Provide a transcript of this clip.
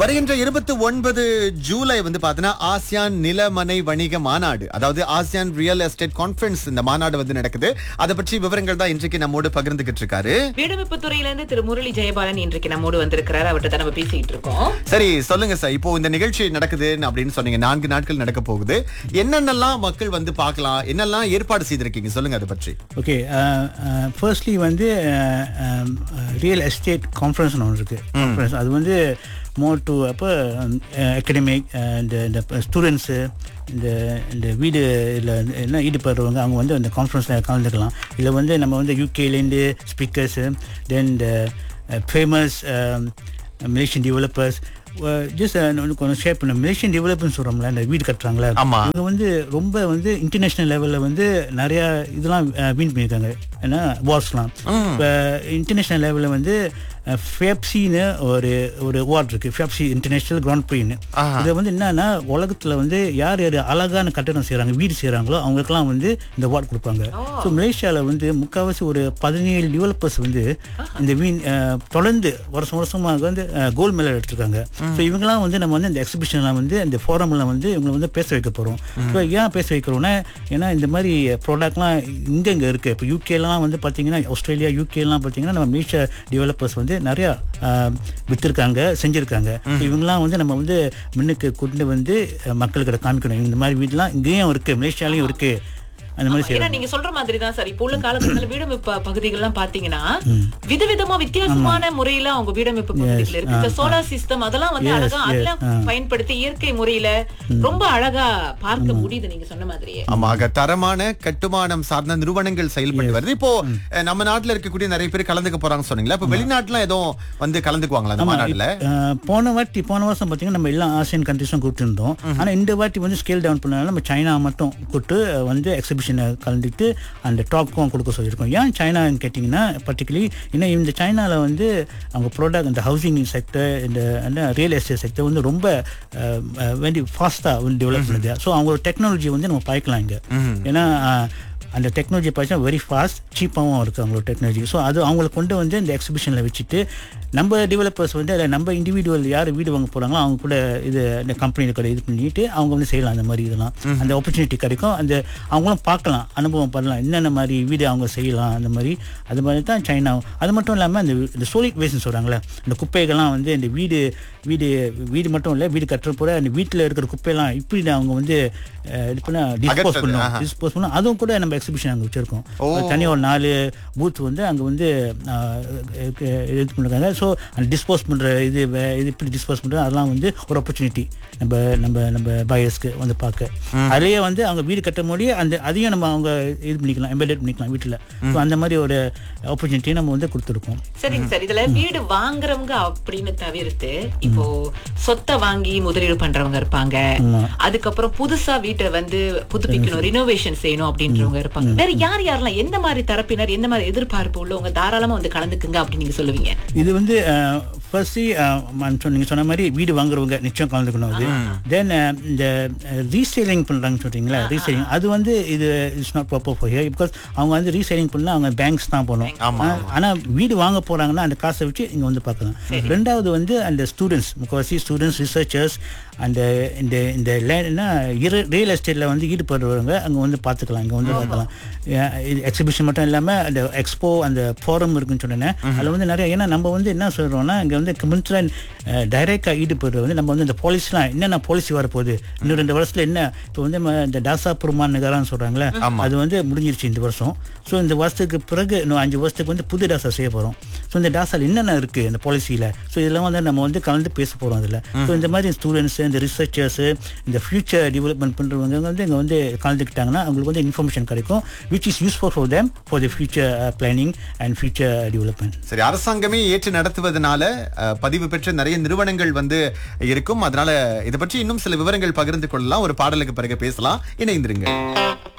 வருகின்ற இருபத்தி ஒன்பது ஜூலை வந்து பாத்தீங்கன்னா ஆசியான் நிலமனை வணிக மாநாடு அதாவது ஆசியான் ரியல் எஸ்டேட் கான்ஃபரன்ஸ் இந்த மாநாடு வந்து நடக்குது அதை பற்றி விவரங்கள் தான் இன்றைக்கு நம்மோடு பகிர்ந்துகிட்டு இருக்காரு வீடமைப்பு துறையில இருந்து திரு முரளி ஜெயபாலன் இன்றைக்கு நம்மோடு வந்திருக்கிறார் அவர்கிட்ட தான் நம்ம பேசிட்டு இருக்கோம் சரி சொல்லுங்க சார் இப்போ இந்த நிகழ்ச்சி நடக்குது அப்படின்னு சொன்னீங்க நான்கு நாட்கள் நடக்க போகுது என்னென்னலாம் மக்கள் வந்து பார்க்கலாம் என்னெல்லாம் ஏற்பாடு செய்திருக்கீங்க சொல்லுங்க அதை பற்றி ஓகே ஃபர்ஸ்ட்லி வந்து ரியல் எஸ்டேட் கான்ஃபரன்ஸ் ஒன்று இருக்குது கான்ஃபரன்ஸ் அது வந்து மோர் டு அப்போ அகடமிக் இந்த இந்த ஸ்டூடெண்ட்ஸு இந்த இந்த வீடு இதில் என்ன ஈடுபடுறவங்க அவங்க வந்து அந்த கான்ஃபரன்ஸில் கலந்துக்கலாம் இதில் வந்து நம்ம வந்து யூகேலேருந்து ஸ்பீக்கர்ஸு தென் இந்த ஃபேமஸ் மலேசியன் டெவலப்பர்ஸ் ஜஸ்ட் கொஞ்சம் ஷேர் பண்ண மலேசியன் டெவலப்மெண்ட் சொல்கிறோம்ல இந்த வீடு கட்டுறாங்களே ஆமா. இவங்க வந்து ரொம்ப வந்து இன்டர்நேஷ்னல் லெவலில் வந்து நிறையா இதெல்லாம் வின் பண்ணியிருக்காங்க ஏன்னா அவார்ட்ஸ்லாம் இப்போ இன்டர்நேஷ்னல் லெவலில் வந்து ஃபேப்சின்னு ஒரு ஒரு அவார்ட் இருக்குது ஃபேப்சி இன்டர்நேஷ்னல் கிராண்ட் ப்ரீன்னு ஆஹா. இதை வந்து என்னன்னா உலகத்தில் வந்து யார் யார் அழகான கட்டடம் செய்கிறாங்க வீடு செய்கிறாங்களோ அவங்களுக்குலாம் வந்து இந்த அவார்ட் கொடுப்பாங்க ஸோ மலேசியாவில் வந்து முக்கால்வாசி ஒரு பதினேழு டெவலப்பர்ஸ் வந்து இந்த வீண் அஹ், தொடர்ந்து வருஷம் வருஷமாக வந்து கோல்டு மெடல் எடுத்திருக்காங்க ஸோ இவங்கெல்லாம் வந்து நம்ம வந்து இந்த எக்ஸிபிஷனில் வந்து இந்த ஃபோரமில் வந்து இவங்களை வந்து பேச வைக்க போகிறோம் ஸோ ஏன் பேச வைக்கிறோம்னா ஏன்னா இந்த மாதிரி ப்ராடக்ட்லாம் இங்கே இங்கே இருக்குது இப்போ யூகேலாம் வந்து பார்த்தீங்கன்னா ஆஸ்திரேலியா யூகேலாம் பார்த்தீங்கன்னா நம்ம மலேசியா டெவலப்பர்ஸ் வந்து நிறையா ஆஹ், வித்திருக்காங்க செஞ்சுருக்காங்க இவங்கெல்லாம் வந்து நம்ம வந்து முன்னுக்கு கொண்டு வந்து அஹ், மக்கள்கிட்ட காமிக்கணும் இந்த மாதிரி வீடுலாம் இங்கேயும் இருக்குது மலேசியாலையும் இருக்குது அந்த மாதிரி ஏன்னா செய்யறாங்க நீங்க சொல்ற மாதிரி தான் சார் இப்போ உள்ள காலகட்டத்துல வீடமைப்பு பகுதிகள்லாம் பாத்தீங்கன்னா விதவிதமா வித்தியாசமான முறையில அவங்க வீடமைப்பு பகுதிகள் இருக்கு இந்த சோலார் சிஸ்டம் அதெல்லாம் வந்து Yes, அழகா yes, அதெல்லாம் ஆ. பயன்படுத்தி இயற்கை முறையில ரொம்ப அழகா பார்க்க முடியுது நீங்க சொன்ன மாதிரியே ஆமாங்க தரமான கட்டுமானம் சார்ந்த நிறுவனங்கள் செயல்பட்டு வருது இப்போ அஹ், நம்ம நாட்டுல இருக்கக்கூடிய நிறைய பேர் கலந்துக்க போறாங்க சொன்னீங்களா இப்ப வெளிநாட்டுல எதுவும் வந்து கலந்துக்குவாங்களா அந்த மாநாட்டுல அஹ், போன வாட்டி போன வருஷம் பார்த்தீங்கன்னா நம்ம எல்லா ஆசியன் கண்ட்ரிஸும் கூப்பிட்டுருந்தோம் ஆனால் இந்த வாட்டி வந்து ஸ்கேல் டவுன் பண்ணனால நம்ம சைனா மட்டும் கூப்பிட்டு அஹ், வந்து எக்ஸிபிஷனை கலந்துட்டு அந்த டாக்கும் கொடுக்க சொல்லியிருக்கோம் ஏன் சைனான்னு கேட்டிங்கன்னா பர்டிகுலி இன்னும் இந்த சைனாவில் வந்து அவங்க ப்ராடக்ட் இந்த ஹவுசிங் செக்டர் இந்த ரியல் எஸ்டேட் செக்டர் வந்து ரொம்ப அஹ், அஹ், வேண்டி ஃபாஸ்ட்டாக வந்து டெவலப் பண்ணுது ஸோ அவங்களோட டெக்னாலஜி வந்து நம்ம பார்க்கலாம் இங்கே ஏன்னா அஹ், அந்த டெக்னாலஜி பார்த்தீங்கன்னா வெரி ஃபாஸ்ட் சீப்பாகவும் இருக்குது அவங்களோட டெக்னாலஜி ஸோ அது அவங்கள கொண்டு வந்து இந்த எக்ஸிபிஷனில் வச்சுட்டு நம்ம டெவலப்பர்ஸ் வந்து அதில் நம்ம இண்டிவிஜுவல் யார் வீடு வாங்க போகிறாங்களோ அவங்க கூட இது இந்த கம்பெனியில் கூட இது பண்ணிட்டு அவங்க வந்து செய்யலாம் அந்த மாதிரி இதெல்லாம் அந்த ஆப்பர்ச்சுனிட்டி கிடைக்கும் அந்த அவங்களும் பார்க்கலாம் அனுபவம் பண்ணலாம் என்னென்ன மாதிரி வீடு அவங்க செய்யலாம் அந்த மாதிரி அது மாதிரி தான் சைனா அது மட்டும் இல்லாமல் அந்த இந்த சோலிக் வேஸ்ட்னு சொல்கிறாங்களே இந்த குப்பைகள்லாம் வந்து இந்த வீடு வீடு வீடு மட்டும் இல்லை வீடு கட்டுற போற அந்த வீட்டில் இருக்கிற குப்பையெல்லாம் இப்படி அவங்க வந்து அஹ், இது பண்ண டிஸ்போஸ் அகற்றுறது, பண்ணுவோம் ஆஹா. டிஸ்போஸ் பண்ணோம் அதுவும் கூட நம்ம எக்ஸிபிஷன் அங்கே வச்சிருக்கோம் ஓ. தனியாக ஒரு நாலு பூத் வந்து அங்கே வந்து ஆஹ், இது இது பண்ணிருக்காங்க ஸோ அந்த டிஸ்போஸ் பண்ணுற இது வே- இது இப்படி டிஸ்போஸ் பண்ணுறது அதெல்லாம் வந்து ஒரு ஆப்பர்ச்சுனிட்டி நம்ம நம்ம நம்ம பயர்ஸ்க்கு வந்து பார்க்க அதுலேயே வந்து அவங்க வீடு கட்டும் போதே அந்த அதையும் நம்ம அவங்க இது பண்ணிக்கலாம் எம்பெடட் பண்ணிக்கலாம் வீட்டில் ஸோ அந்த மாதிரி ஒரு ஆப்பர்ச்சுனிட்டி நம்ம வந்து கொடுத்துருக்கோம் சரிங்க சார் இதுல வீடு வாங்குறவங்க அப்படின்னு தவிர்த்து இப்போ சொத்தை வாங்கி முதலீடு பண்றவங்க இருப்பாங்க ஆமா. அதுக்கப்புறம் புதுசா வீட்டை வந்து புதுப்பிக்கணும் ரினோவேஷன் செய்யணும் அப்படின்றவங்க இருப்பாங்க வேற யார் யாரெல்லாம் எந்த மாதிரி தரப்பினர் எந்த மாதிரி எதிர்பார்ப்பு உள்ளவங்க தாராளமா வந்து கலந்துக்குங்க அப்படின்னு நீங்க சொல்லுவீங்க இது வந்து ஃபர்ஸ்ட்லி நீங்கள் சொன்ன மாதிரி வீடு வாங்குறவங்க நிச்சயம் கலந்துக்கணும் அது தென் இந்த ரீசேலிங் பண்ணுறாங்கன்னு சொல்கிறீங்களா ரீசேலிங் அது வந்து இது it's not proper for here because அவங்க வந்து ரீசேலிங் பண்ணால் அவங்க பேங்க்ஸ் தான் போகணும் ஆமா, ஆனால் வீடு வாங்க போகிறாங்கன்னா அந்த காசை வச்சு இங்கே வந்து பார்க்கலாம் ரெண்டாவது வந்து அந்த ஸ்டூடெண்ட்ஸ் முக்கால்வாசி ஸ்டூடெண்ட்ஸ் ரிசர்ச்சர்ஸ் அந்த இந்த இந்த லேண்ட்னா ரியல் எஸ்டேட்டில் வந்து ஈடுபடுறவங்க அங்கே வந்து பார்த்துக்கலாம் இங்கே வந்து பார்க்கலாம் எக்ஸிபிஷன் மட்டும் இல்லாமல் அந்த எக்ஸ்போ அந்த ஃபோரம் இருக்குன்னு சொன்னேன் அதில் வந்து நிறைய ஏன்னா நம்ம வந்து என்ன சொல்கிறோம்னா இங்கே வந்து கமிஷன் டைரெக்டாக ஈடுபடுறது வந்து நம்ம வந்து இந்த பாலிசிலாம் என்னென்ன பாலிசி வரப்போகுது இன்னும் ரெண்டு வருஷத்துல என்ன இப்போ வந்து நம்ம இந்த டாசா புருமான் நகரான்னு சொல்கிறாங்களே அது வந்து முடிஞ்சிருச்சு இந்த வருஷம் ஸோ இந்த வருஷத்துக்கு பிறகு இன்னும் அஞ்சு வருஷத்துக்கு வந்து புது டாசா செய்ய போகிறோம் ஸோ இந்த டாசால் என்னென்ன இருக்குது இந்த பாலிசியில் ஸோ இதெல்லாம் வந்து நம்ம வந்து கலந்து பேச போகிறோம் அதில் ஸோ இந்த மாதிரி ஸ்டூடெண்ட்ஸ் இந்த ரிசர்ச்சர்ஸ் இந்த ஃபியூச்சர் டெவலப்மெண்ட் பண்ணுறவங்க வந்து இங்கே வந்து கலந்துக்கிட்டாங்கன்னா அவங்களுக்கு வந்து இன்ஃபர்மேஷன் கிடைக்கும் which is useful for them for the future planning and future development சரி அரசாங்கமே ஏற்று நடத்துவதனால அஹ், பதிவு பெற்ற நிறைய நிறுவனங்கள் வந்து இருக்கும் அதனால இதை பற்றி இன்னும் சில விவரங்கள் பகிர்ந்து கொள்ளலாம் ஒரு பாடலுக்கு பிறகு பேசலாம் இணைந்திருங்க